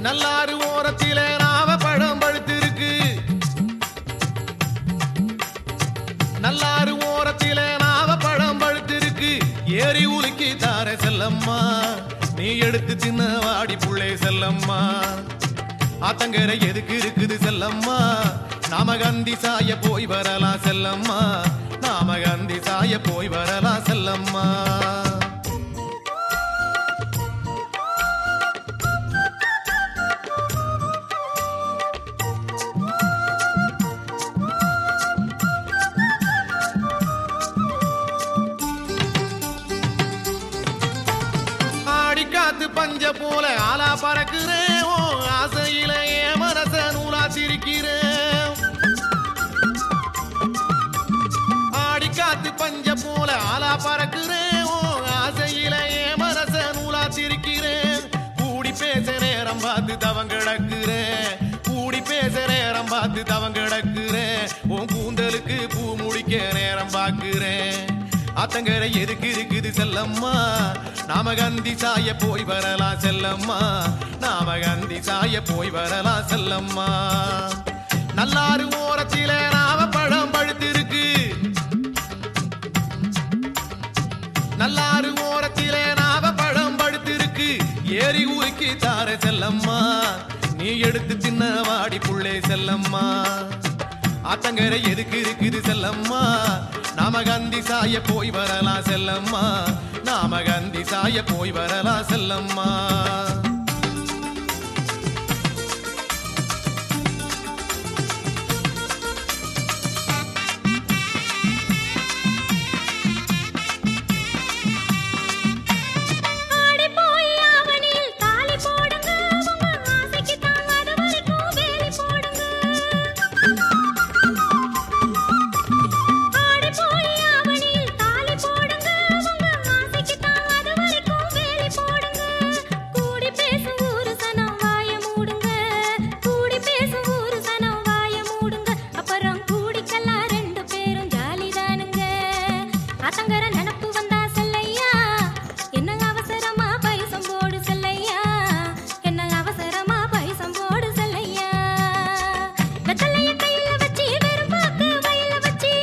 நல்லாறு ஓரத்திலே நாவ பழம் பழுத்திருக்கு நல்லாறு ஓரத்திலே நாவ பழம் பழுத்திருக்கு ஏறி உலுக்கி தார செல்லம்மா நீ எடுத்து சின்ன வாடி புள்ளை செல்லம்மா ஆத்தங்கரை எதுக்கு இருக்குது செல்லம்மா நாம கந்தி சாய போய் வரலாம் செல்லம்மா நாம கந்தி சாய போய் வரலாம் செல்லம்மா ஆடி காத்து பஞ்ச போல ஆலா பறக்குறேன் ஓ ஆசையில என் மனச நூலா சிரிக்கிறேன் ஆடி காத்து பஞ்ச போல ஆலா பறக்குறேன் ஓ ஆசையில என் மனச நூலா சிரிக்கிறேன் கூடி பேச நேரம் பார்த்து தவம் கிடக்குறேன் கூடி பேச நேரம் பார்த்து தவம் கிடக்குறேன் உன் கூந்தலுக்கு பூ முடிக்க நேரம் பார்க்கிறேன் அத்தங்கரை எதுக்கு இருக்குது செல்லம்மா நாம கந்தி சாய போய் வரலாம் செல்லம்மா நாம கந்தி சாய போய் வரலாம் செல்லம்மா நல்லாறு ஓரத்திலே நாம பழம் பழுத்திருக்கு நல்லாறு ஓரத்திலே நாவ பழம் படுத்திருக்கு ஏறி ஊக்கி தார செல்லம்மா நீ எடுத்து சின்ன வாடி புள்ளே செல்லம்மா ஆத்தங்கரை எதுக்கு இருக்குது செல்லம்மா நாம கந்தி சாய போய் வரலாம் செல்லம்மா நாம கந்தி சாய போய் வரலாம் செல்லம்மா ஆடி போய் ஆவணியில் தாலி போடுங்க உங்க ஆசைக்கு தான் அது வரைக்கும் வேலி போடுங்க ஆடி போய் ஆவணியில் தாலி போடுங்க உங்க ஆசைக்கு தான் அது வரைக்கும் வேலி போடுங்க கூடி பேசும் ஊரு சனம் வாய மூடுங்க கூடி பேசும் ஊரு சனம் வாய மூடுங்க அப்புறம் கூடிக்கலாம் ரெண்டு பேரும் ஜாலி தானுங்க ஆத்தங்கர நினப்பு வந்தா செல்லையா என்ன அவசரமா பைசம் போடு செல்லையா என்ன அவசரமா பைசம் போடு செல்லையா வெத்தலைய கையில வச்சு வெறும் பாக்கு வயல வச்சு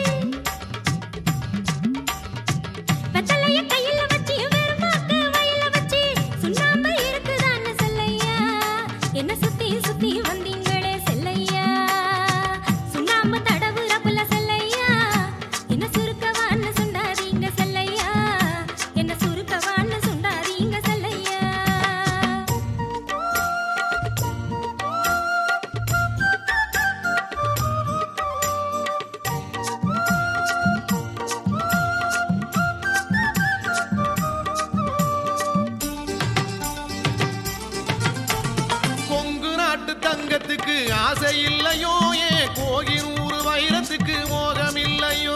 வெத்தலைய கையில வச்சு வெறும் பாக்கு வயல வச்சு சுண்ணாம்பு இருக்குதான்னு செல்லையா என்ன சுத்தி சுத்தி வந்தீங்களே செல்லையா சுண்ணாம்பு தடவுறப்புல செல்லையா என்ன சுருக்கவான்னு சுண்டாதீங்க செல்லையா என்ன சுருக்கவான்னு சுண்டாதீங்க செல்லையா கொங்கு நாட்டு தங்கத்துக்கு ஆசை இல்லையோ ஏன் கோகினூறு வைரத்துக்கு மோகம் இல்லையோ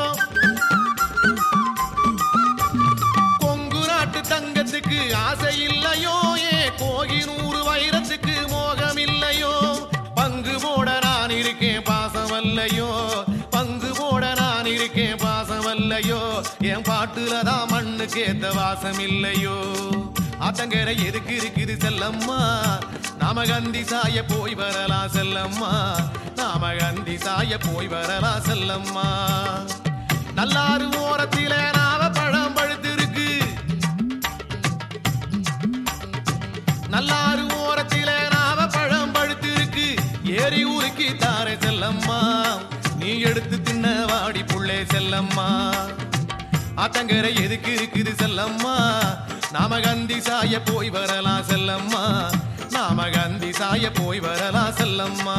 கொங்கு நாட்டு தங்கத்துக்கு ஆசை இல்லையோ ஏன் கோகினூறு வைரத்துக்கு மோகம் இல்லையோ பங்கு போட நான் இருக்கேன் பாசம் அல்லையோ பங்கு போட நான் இருக்கேன் பாசம் அல்லையோ என் பாட்டுல தான் மண்ணுக்கு ஏத்த வாசம் இல்லையோ ஆத்தங்கரை எதுக்கு இருக்குது செல்லம்மா நாம கந்தி சாய போய் வரலாம் செல்லம்மா நாம கந்தி சாய போய் வரலாம் செல்லம்மா நல்லாறு ஓரத்திலே நாவ பழம் பழுத்திருக்கு நல்லாறு ஓரத்திலே நாவ பழம் பழுத்திருக்கு ஏறி உருக்கி தார செல்லம்மா நீ எடுத்து தின்ன வாடி புள்ளே செல்லம்மா ஆத்தங்கரை எதுக்கு இருக்குது செல்லம்மா நாம கந்தி சாய போய் வரலாம் செல்லம்மா நாம கந்தி சாய போய் வரலாம் செல்லம்மா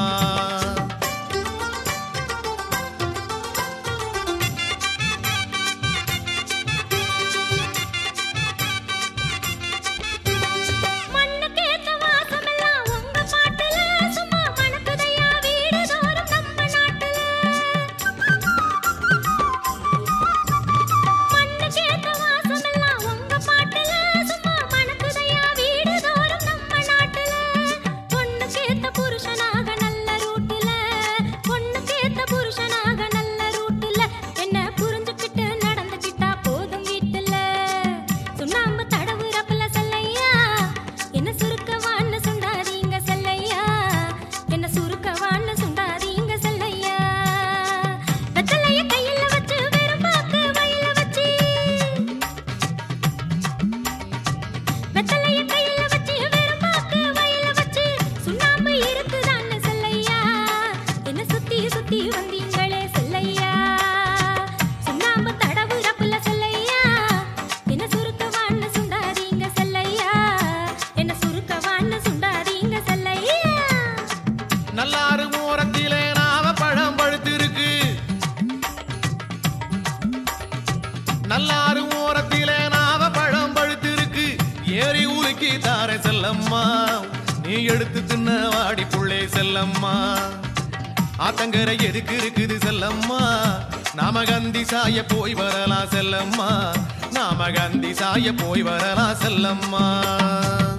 மண்ணுக்கேத்த வாசமெல்லாம் உங்க பாட்டுல சும்மா மணக்குதையா வீடு தோறும் நம்ம நாட்டுல மண்ணுக்கேத்த வாசமெல்லாம் உங்க பாட்டுல சும்மா மணக்குதையா வீடு தோறும் நம்ம நாட்டுல பொண்ணுக்கேத்த புருஷனாக நல்ல நல்லாறு ஓரத்திலே நாவ பழம் பழுத்திருக்கு ஏறி உலுக்கி தார செல்லம்மா நீ எடுத்து தின்ன வாடி புள்ளே செல்லம்மா ஆத்தங்கரை எதுக்கு இருக்குது செல்லம்மா நாம கந்தி சாய போய் வரலாம் செல்லம்மா நாம கந்தி சாய போய் வரலாம் செல்லம்மா